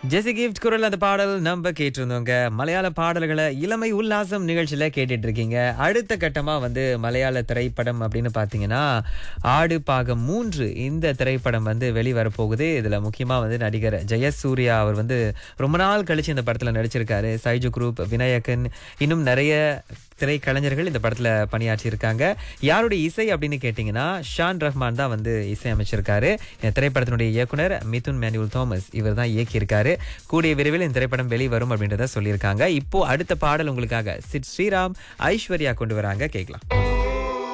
ஜெசி gift குரல் அந்த பாடல் நம்ம கேட்டிருந்தோங்க மலையாள பாடல்களை இளமை உல்லாசம் நிகழ்ச்சியில கேட்டுட்டு இருக்கீங்க அடுத்த கட்டமா வந்து மலையாள திரைப்படம் அப்படின்னு பாத்தீங்கன்னா ஆடு பாகம் மூன்று இந்த திரைப்படம் வந்து வெளிவர போகுது இதுல முக்கியமா வந்து நடிகர் ஜெயசூர்யா அவர் வந்து ரொம்ப நாள் கழிச்சு இந்த படத்துல நடிச்சிருக்காரு சைஜு குரூப் விநாயகன் இன்னும் நிறைய திரைக்கலைஞர்கள் இந்த படத்துல பணியாற்றி இருக்காங்க யாருடைய இசை அப்படின்னு கேட்டீங்கன்னா ஷான் ரஹ்மான் தான் வந்து இசை அமைச்சிருக்காரு இந்த திரைப்படத்தினுடைய இயக்குனர் மிதுன் மேனுவல் தாமஸ் இவர் தான் இயக்கியிருக்காரு கூடிய விரைவில் இந்த திரைப்படம் வெளிவரும் அப்படின்றத சொல்லியிருக்காங்க இப்போ அடுத்த பாடல் உங்களுக்காக சிட் ஸ்ரீராம் ஐஸ்வர்யா கொண்டு வராங்க கேட்கலாம்